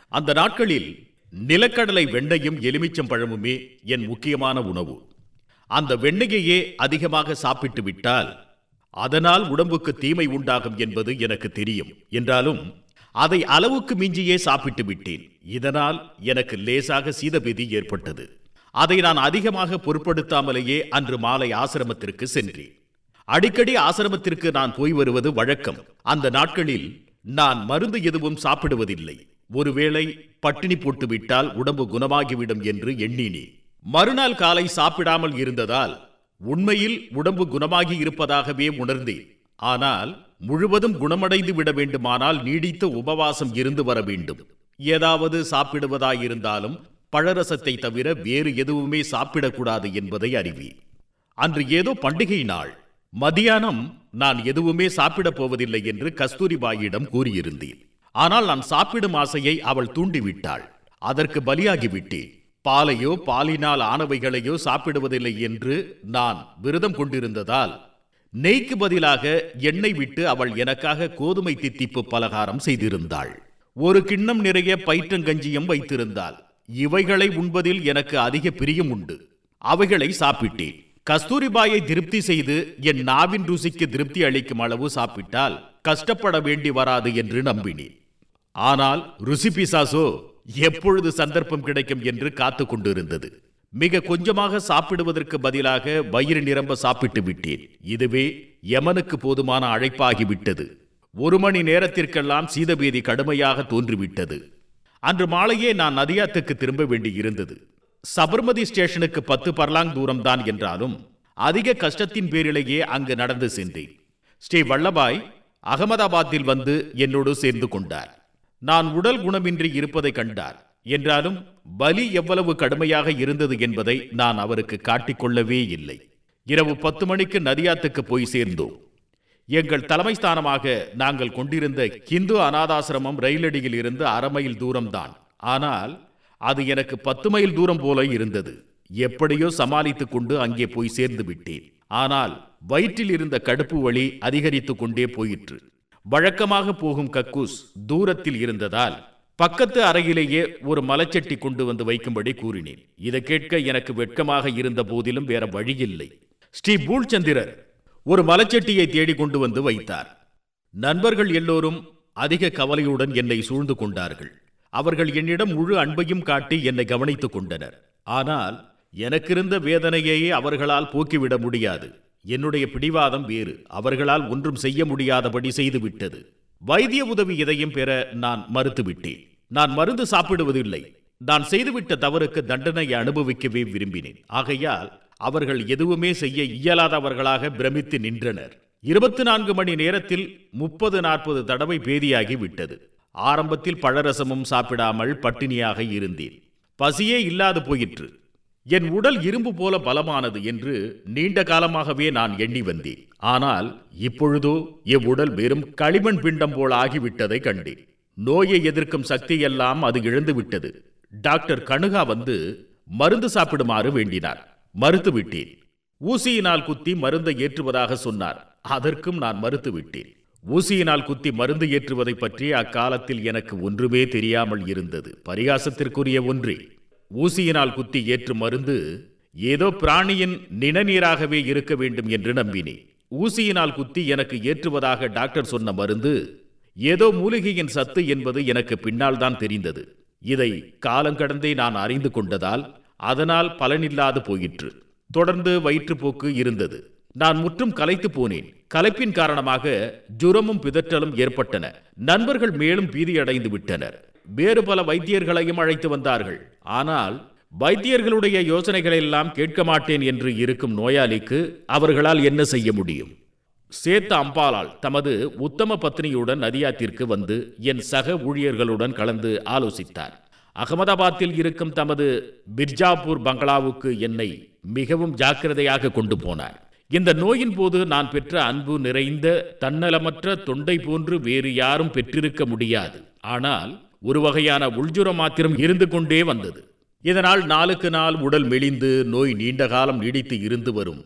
அந்த நாட்களில் நிலக்கடலை வெண்ணையும் எலுமிச்சம் பழமுமே என் முக்கியமான உணவு அந்த வெண்ணெயையே அதிகமாக சாப்பிட்டு விட்டால் அதனால் உடம்புக்கு தீமை உண்டாகும் என்பது எனக்கு தெரியும் என்றாலும் அதை அளவுக்கு மிஞ்சியே சாப்பிட்டு விட்டேன் இதனால் எனக்கு லேசாக சீதபேதி ஏற்பட்டது அதை நான் அதிகமாக பொருட்படுத்தாமலேயே அன்று மாலை ஆசிரமத்திற்கு சென்றேன் அடிக்கடி ஆசிரமத்திற்கு நான் போய் வருவது வழக்கம் அந்த நாட்களில் நான் மருந்து எதுவும் சாப்பிடுவதில்லை ஒருவேளை பட்டினி போட்டு விட்டால் உடம்பு குணமாகிவிடும் என்று எண்ணினேன் மறுநாள் காலை சாப்பிடாமல் இருந்ததால் உண்மையில் உடம்பு குணமாகி இருப்பதாகவே உணர்ந்தேன் ஆனால் முழுவதும் குணமடைந்து விட வேண்டுமானால் நீடித்த உபவாசம் இருந்து வர வேண்டும் ஏதாவது சாப்பிடுவதாயிருந்தாலும் பழரசத்தை தவிர வேறு எதுவுமே சாப்பிடக்கூடாது என்பதை அறிவேன் அன்று ஏதோ பண்டிகை நாள் மதியானம் நான் எதுவுமே சாப்பிடப் போவதில்லை என்று கஸ்தூரிபாயிடம் கூறியிருந்தேன் ஆனால் நான் சாப்பிடும் ஆசையை அவள் தூண்டிவிட்டாள் அதற்கு பலியாகிவிட்டேன் பாலையோ பாலினால் ஆனவைகளையோ சாப்பிடுவதில்லை என்று நான் விரதம் கொண்டிருந்ததால் நெய்க்கு பதிலாக எண்ணெய் விட்டு அவள் எனக்காக கோதுமை தித்திப்பு பலகாரம் செய்திருந்தாள் ஒரு கிண்ணம் நிறைய பயிற்றங்கஞ்சியும் வைத்திருந்தாள் இவைகளை உண்பதில் எனக்கு அதிக பிரியம் உண்டு அவைகளை சாப்பிட்டேன் கஸ்தூரிபாயை திருப்தி செய்து என் நாவின் ருசிக்கு திருப்தி அளிக்கும் அளவு சாப்பிட்டால் கஷ்டப்பட வேண்டி வராது என்று நம்பினேன் ஆனால் ருசி பிசாசோ எப்பொழுது சந்தர்ப்பம் கிடைக்கும் என்று காத்து கொண்டிருந்தது மிக கொஞ்சமாக சாப்பிடுவதற்கு பதிலாக வயிறு நிரம்ப சாப்பிட்டு விட்டேன் இதுவே யமனுக்கு போதுமான அழைப்பாகிவிட்டது ஒரு மணி நேரத்திற்கெல்லாம் சீதபேதி கடுமையாக தோன்றிவிட்டது அன்று மாலையே நான் நதியாத்துக்கு திரும்ப வேண்டி இருந்தது சபர்மதி ஸ்டேஷனுக்கு பத்து பர்லாங் தூரம்தான் என்றாலும் அதிக கஷ்டத்தின் பேரிலேயே அங்கு நடந்து சென்றேன் ஸ்ரீ வல்லபாய் அகமதாபாத்தில் வந்து என்னோடு சேர்ந்து கொண்டார் நான் உடல் குணமின்றி இருப்பதை கண்டார் என்றாலும் பலி எவ்வளவு கடுமையாக இருந்தது என்பதை நான் அவருக்கு காட்டிக்கொள்ளவே இல்லை இரவு பத்து மணிக்கு நதியாத்துக்கு போய் சேர்ந்தோம் எங்கள் தலைமை ஸ்தானமாக நாங்கள் கொண்டிருந்த ஹிந்து அனாதாசிரமம் ரயிலடியில் இருந்து அரை மைல் தூரம்தான் ஆனால் அது எனக்கு பத்து மைல் தூரம் போல இருந்தது எப்படியோ சமாளித்துக் கொண்டு அங்கே போய் சேர்ந்து விட்டேன் ஆனால் வயிற்றில் இருந்த கடுப்பு வலி அதிகரித்துக் கொண்டே போயிற்று வழக்கமாக போகும் கக்கூஸ் தூரத்தில் இருந்ததால் பக்கத்து அறையிலேயே ஒரு மலச்சட்டி கொண்டு வந்து வைக்கும்படி கூறினேன் இதை கேட்க எனக்கு வெட்கமாக இருந்த போதிலும் வேற வழியில்லை ஸ்ரீ பூல்சந்திரர் ஒரு மலச்சட்டியை தேடி கொண்டு வந்து வைத்தார் நண்பர்கள் எல்லோரும் அதிக கவலையுடன் என்னை சூழ்ந்து கொண்டார்கள் அவர்கள் என்னிடம் முழு அன்பையும் காட்டி என்னை கவனித்துக் கொண்டனர் ஆனால் எனக்கிருந்த வேதனையையே அவர்களால் போக்கிவிட முடியாது என்னுடைய பிடிவாதம் வேறு அவர்களால் ஒன்றும் செய்ய முடியாதபடி செய்துவிட்டது வைத்திய உதவி எதையும் பெற நான் மறுத்துவிட்டேன் நான் மருந்து சாப்பிடுவதில்லை நான் செய்துவிட்ட தவறுக்கு தண்டனையை அனுபவிக்கவே விரும்பினேன் ஆகையால் அவர்கள் எதுவுமே செய்ய இயலாதவர்களாக பிரமித்து நின்றனர் இருபத்தி நான்கு மணி நேரத்தில் முப்பது நாற்பது தடவை பேதியாகி விட்டது ஆரம்பத்தில் பழரசமும் சாப்பிடாமல் பட்டினியாக இருந்தேன் பசியே இல்லாது போயிற்று என் உடல் இரும்பு போல பலமானது என்று நீண்ட காலமாகவே நான் எண்ணி வந்தேன் ஆனால் இப்பொழுதோ என் உடல் வெறும் களிமண் பிண்டம் போல் ஆகிவிட்டதை கண்டேன் நோயை எதிர்க்கும் சக்தியெல்லாம் அது இழந்து டாக்டர் கணுகா வந்து மருந்து சாப்பிடுமாறு வேண்டினார் மறுத்துவிட்டேன் ஊசியினால் குத்தி மருந்தை ஏற்றுவதாக சொன்னார் அதற்கும் நான் மறுத்துவிட்டேன் ஊசியினால் குத்தி மருந்து ஏற்றுவதை பற்றி அக்காலத்தில் எனக்கு ஒன்றுமே தெரியாமல் இருந்தது பரிகாசத்திற்குரிய ஒன்றே ஊசியினால் குத்தி ஏற்றும் மருந்து ஏதோ பிராணியின் நிணநீராகவே இருக்க வேண்டும் என்று நம்பினேன் ஊசியினால் குத்தி எனக்கு ஏற்றுவதாக டாக்டர் சொன்ன மருந்து ஏதோ மூலிகையின் சத்து என்பது எனக்கு பின்னால் தான் தெரிந்தது இதை காலங்கடந்தே நான் அறிந்து கொண்டதால் அதனால் பலனில்லாது போயிற்று தொடர்ந்து வயிற்றுப்போக்கு இருந்தது நான் முற்றும் கலைத்து போனேன் கலைப்பின் காரணமாக ஜுரமும் பிதற்றலும் ஏற்பட்டன நண்பர்கள் மேலும் பீதியடைந்து விட்டனர் வேறு பல வைத்தியர்களையும் அழைத்து வந்தார்கள் ஆனால் வைத்தியர்களுடைய யோசனைகளை எல்லாம் கேட்க மாட்டேன் என்று இருக்கும் நோயாளிக்கு அவர்களால் என்ன செய்ய முடியும் சேத்த அம்பாலால் தமது உத்தம பத்னியுடன் நதியாத்திற்கு வந்து என் சக ஊழியர்களுடன் கலந்து ஆலோசித்தார் அகமதாபாத்தில் இருக்கும் தமது பிர்ஜாப்பூர் பங்களாவுக்கு என்னை மிகவும் ஜாக்கிரதையாக கொண்டு போனார் இந்த நோயின் போது நான் பெற்ற அன்பு நிறைந்த தன்னலமற்ற தொண்டை போன்று வேறு யாரும் பெற்றிருக்க முடியாது ஆனால் ஒரு வகையான உள்ஜுரம் மாத்திரம் இருந்து கொண்டே வந்தது இதனால் நாளுக்கு நாள் உடல் மெலிந்து நோய் நீண்ட காலம் நீடித்து இருந்து வரும்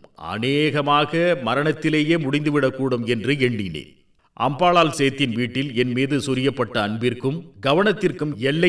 அநேகமாக மரணத்திலேயே முடிந்துவிடக்கூடும் என்று எண்ணினேன் அம்பாளால் சேத்தின் வீட்டில் என் மீது சொரியப்பட்ட அன்பிற்கும் கவனத்திற்கும் எல்லை